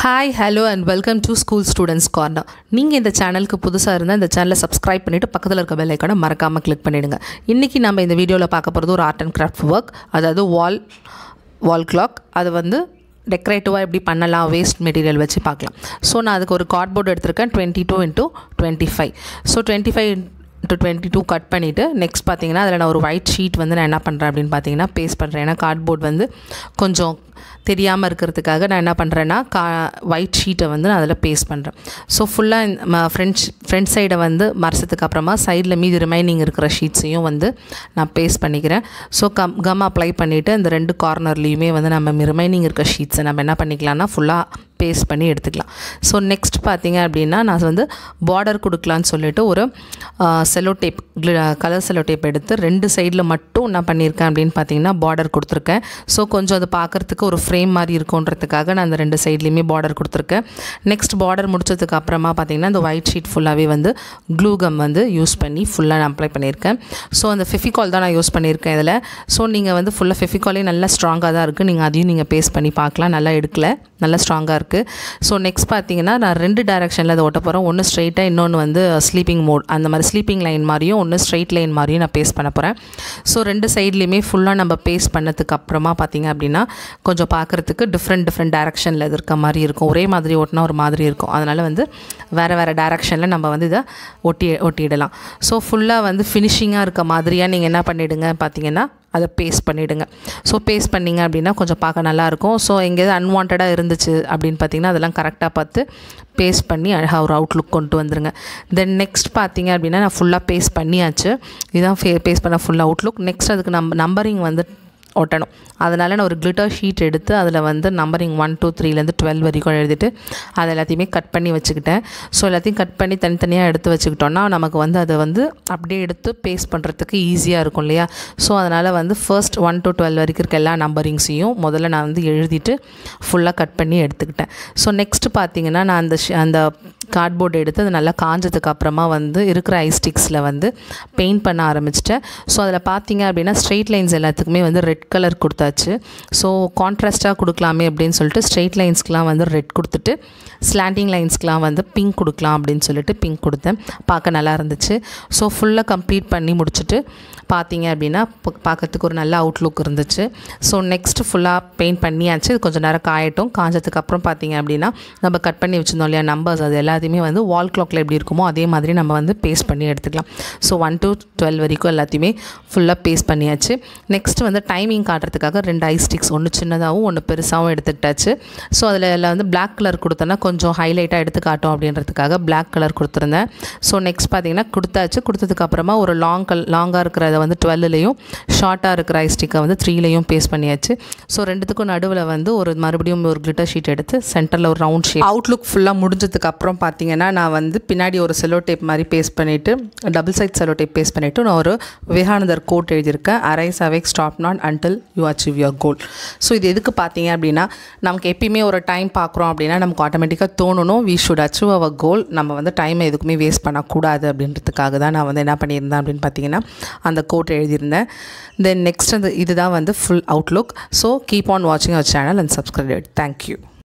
hi hello and welcome to school students corner நீங்கள் இந்த சேனலுக்கு புதுசாக இருந்தால் இந்த சேனலை சப்ஸ்கிரைப் பண்ணிவிட்டு பக்கத்தில் இருக்க பெல் ஐக்கானை மறக்காமல் கிளிக் பண்ணிவிடுங்க இன்றைக்கி நம்ம இந்த வீடியோவில் பார்க்க போகிறது ஒரு ஆர்ட் அண்ட் கிராஃப்ட் ஒர்க் அதாவது வால் வால் கிளாக் அது வந்து டெக்கரேட்டிவாக எப்படி பண்ணலாம் வேஸ்ட் மெட்டீரியல் வச்சு பார்க்கலாம் ஸோ நான் அதுக்கு ஒரு கார்ட்போர்டு எடுத்திருக்கேன் twenty two into twenty five so twenty five into twenty two cut பண்ணிவிட்டு நெக்ஸ்ட் பார்த்தீங்கன்னா அதில் நான் ஒரு ஒயிட் ஷீட் வந்து நான் என்ன பண்ணுறேன் அப்படின்னு பார்த்தீங்கன்னா பேஸ்ட் பண்ணுறேன் ஏன்னா கார்ட்போர்ட் வந்து கொஞ்சம் தெரியாமல் இருக்கிறதுக்காக நான் என்ன பண்ணுறேன்னா கா ஒயிட் ஷீட்டை வந்து நான் அதில் பேஸ்ட் பண்ணுறேன் ஸோ ஃபுல்லாக ஃப்ரெண்ட்ஸ் ஃப்ரண்ட் சைடை வந்து மறைச்சதுக்கு அப்புறமா சைடில் மீதி ரிமைனிங் இருக்கிற ஷீட்ஸையும் வந்து நான் பேஸ்ட் பண்ணிக்கிறேன் ஸோ கம் கம் அப்ளை பண்ணிவிட்டு அந்த ரெண்டு கார்னர்லேயுமே வந்து நம்ம ரிமைனிங் இருக்க ஷீட்ஸை நம்ம என்ன பண்ணிக்கலாம்னா ஃபுல்லாக பேஸ்ட் பண்ணி எடுத்துக்கலாம் ஸோ நெக்ஸ்ட் பார்த்தீங்க அப்படின்னா நான் வந்து பார்டர் கொடுக்கலான்னு சொல்லிட்டு ஒரு cello tape colour cello tape எடுத்து ரெண்டு சைடில் மட்டும் நான் பண்ணியிருக்கேன் அப்படின்னு பார்த்தீங்கன்னா பார்டர் கொடுத்துருக்கேன் ஸோ கொஞ்சம் அது பார்க்குறதுக்கு ஒரு ஃப்ரேம் மாதிரி இருக்குன்றதுக்காக நான் அந்த ரெண்டு சைட்லேயுமே பார்டர் கொடுத்துருக்கேன் நெக்ஸ்ட் பார்டர் முடிச்சதுக்கு அப்புறமா பார்த்தீங்கன்னா இந்த ஒயிட் ஷீட் ஃபுல்லாகவே வந்து க்ளூ கம் வந்து யூஸ் பண்ணி ஃபுல்லாக நான் அப்ளை பண்ணியிருக்கேன் ஸோ அந்த ஃபெஃபிகால் தான் நான் யூஸ் பண்ணியிருக்கேன் இதில் ஸோ நீங்கள் வந்து ஃபுல்லாக ஃபெஃபிகாலே நல்லா ஸ்ட்ராங்காக தான் இருக்குது நீங்கள் அதையும் நீங்கள் பேஸ்ட் பண்ணி பார்க்கலாம் நல்லா எடுக்கல நல்லா ஸ்ட்ராங்காக இருக்குது ஸோ நெக்ஸ்ட் பார்த்தீங்கன்னா நான் ரெண்டு டேரெக்ஷனில் அதை ஒட்ட போகிறேன் ஒன்று ஸ்ட்ரைட்டாக இன்னொன்று வந்து ஸ்லீப்பிங் மோட் அந்த மாதிரி ஸ்லீப்பிங் லைன் மாதிரியும் ஒன்று ஸ்ட்ரைட் லைன் மாதிரியும் நான் பேஸ்ட் பண்ண போகிறேன் ஸோ ரெண்டு சைட்லேயுமே ஃபுல்லாக நம்ம பேஸ்ட் பண்ணதுக்கு அப்புறமா பார்த்தீங்க அப்படின்னா கொஞ்சம் பார்க்குறதுக்கு டிஃப்ரெண்ட் டிஃப்ரெண்ட் டேரெக்ஷனில் இது இருக்க மாதிரி இருக்கும் ஒரே மாதிரி ஓட்டினா ஒரு மாதிரி இருக்கும் அதனால் வந்து வேறு வேறு டேரெக்ஷனில் நம்ம வந்து இதை ஒட்டி ஒட்டிடலாம் ஸோ ஃபுல்லாக வந்து ஃபினிஷிங்காக இருக்க மாதிரியாக நீங்கள் என்ன பண்ணிவிடுங்க பார்த்தீங்கன்னா அதை பேஸ்ட் பண்ணிவிடுங்க ஸோ பேஸ்ட் பண்ணிங்க அப்படின்னா கொஞ்சம் பார்க்க நல்லாயிருக்கும் ஸோ எங்கேயாவது அன்வான்டாக இருந்துச்சு அப்படின்னு பார்த்தீங்கன்னா அதெல்லாம் கரெக்டாக பார்த்து பேஸ்ட் பண்ணி அழகாக ஒரு அவுட்லுக் கொண்டு வந்துருங்க தென் நெக்ஸ்ட் பார்த்தீங்க அப்படின்னா நான் ஃபுல்லாக பேஸ்ட் பண்ணியாச்சு இதுதான் ஃபே பேஸ்ட் பண்ண ஃபுல் அவுட்லுக் நெக்ஸ்ட் அதுக்கு நம்ப நம்பரிங் வந்து ஒட்டணும் அதனால் நான் ஒரு கிளிட்டர் ஷீட் எடுத்து அதில் வந்து நம்பரிங் ஒன் டூ த்ரீலேருந்து டுவெல் வரைக்கும் எழுதிட்டு அதை எல்லாத்தையுமே கட் பண்ணி வச்சுக்கிட்டேன் ஸோ எல்லாத்தையும் கட் பண்ணி தனித்தனியாக எடுத்து வச்சுக்கிட்டோன்னா நமக்கு வந்து அதை வந்து அப்படியே எடுத்து பேஸ்ட் பண்ணுறதுக்கு ஈஸியாக இருக்கும் இல்லையா ஸோ அதனால் வந்து ஃபர்ஸ்ட் ஒன் டு டுவெல் வரைக்கும் இருக்க எல்லா நம்பரிங்ஸையும் முதல்ல நான் வந்து எழுதிட்டு ஃபுல்லாக கட் பண்ணி எடுத்துக்கிட்டேன் ஸோ நெக்ஸ்ட்டு பார்த்தீங்கன்னா நான் அந்த அந்த கார்ட்போர்டு எடுத்து அது நல்லா காஞ்சதுக்கு அப்புறமா வந்து இருக்கிற ஐஸ்டிக்ஸில் வந்து பெயிண்ட் பண்ண ஆரம்பிச்சிட்டேன் ஸோ அதில் பார்த்தீங்க அப்படின்னா ஸ்ட்ரெயிட் லைன்ஸ் எல்லாத்துக்குமே வந்து ரெட் கலர் கொடுத்தாச்சு ஸோ கான்ட்ராஸ்ட்டாக கொடுக்கலாமே அப்படின்னு சொல்லிட்டு ஸ்ட்ரெயிட் லைன்ஸ்க்கெலாம் வந்து ரெட் கொடுத்துட்டு ஸ்லாண்டிங் லைன்ஸ்க்கெலாம் வந்து பிங்க் கொடுக்கலாம் அப்படின்னு சொல்லிட்டு பிங்க் கொடுத்தேன் பார்க்க நல்லா இருந்துச்சு ஸோ ஃபுல்லாக கம்ப்ளீட் பண்ணி முடிச்சுட்டு பார்த்தீங்க அப்படின்னா பார்க்கறதுக்கு ஒரு நல்ல அவுட்லுக் இருந்துச்சு ஸோ நெக்ஸ்ட்டு ஃபுல்லாக பெயிண்ட் பண்ணியாச்சு இது கொஞ்சம் நேரம் காயட்டும் காஞ்சதுக்கு அப்புறம் பார்த்தீங்க அப்படின்னா நம்ம கட் பண்ணி வச்சுருந்தோம் இல்லையா நம்பர்ஸ் அது எல்லாத்தையுமே வந்து வால் கிளாக்கில் எப்படி இருக்குமோ அதே மாதிரி நம்ம வந்து பேஸ்ட் பண்ணி எடுத்துக்கலாம் ஸோ ஒன் டு டுவெல் வரைக்கும் எல்லாத்தையுமே ஃபுல்லாக பேஸ்ட் பண்ணியாச்சு நெக்ஸ்ட் வந்து டைமிங் காட்டுறதுக்காக ரெண்டு ஐ ஸ்டிக்ஸ் ஒன்று சின்னதாகவும் ஒன்று பெருசாகவும் எடுத்துக்கிட்டாச்சு ஸோ அதில் எல்லாம் வந்து பிளாக் கலர் கொடுத்தோன்னா கொஞ்சம் ஹைலைட்டாக எடுத்து காட்டும் அப்படின்றதுக்காக பிளாக் கலர் கொடுத்துருந்தேன் ஸோ நெக்ஸ்ட் பார்த்தீங்கன்னா கொடுத்தாச்சு கொடுத்ததுக்கப்புறமா ஒரு லாங் கல் லாங்காக இருக்கிறத வந்து டுவெல்லையும் ஷார்ட்டாக இருக்கிற ஐ ஸ்டிக்கை வந்து த்ரீலையும் பேஸ்ட் பண்ணியாச்சு ஸோ ரெண்டுத்துக்கும் நடுவில் வந்து ஒரு மறுபடியும் ஒரு கிளிட்டர் ஷீட் எடுத்து சென்டரில் ஒரு ரவுண்ட் ஷேப் அவுட்லுக் ஃபுல்லாக முடிஞ்சதுக்கு அப்புறம் பார்த்தீங்கன்னா நான் வந்து பின்னாடி ஒரு செலோ டேப் மாதிரி பேஸ்ட் பண்ணிவிட்டு double side cello tape paste பண்ணிவிட்டு நான் ஒரு விவேகானந்தர் கோட் எழுதியிருக்கேன் arise awake stop not until you achieve your goal so இது எதுக்கு பார்த்தீங்க அப்படின்னா நமக்கு எப்பயுமே ஒரு டைம் பார்க்குறோம் அப்படின்னா நமக்கு ஆட்டோமேட்டிக்காக தோணணும் we should achieve our goal நம்ம வந்து டைமை எதுக்குமே வேஸ்ட் பண்ணக்கூடாது அப்படின்றதுக்காக தான் நான் வந்து என்ன பண்ணியிருந்தேன் அப்படின்னு பார்த்தீங்கன்னா அந்த கோட் எழுதியிருந்தேன் தென் நெக்ஸ்ட் அந்த இதுதான் வந்து full outlook so keep on வாட்சிங் our channel and subscribe thank you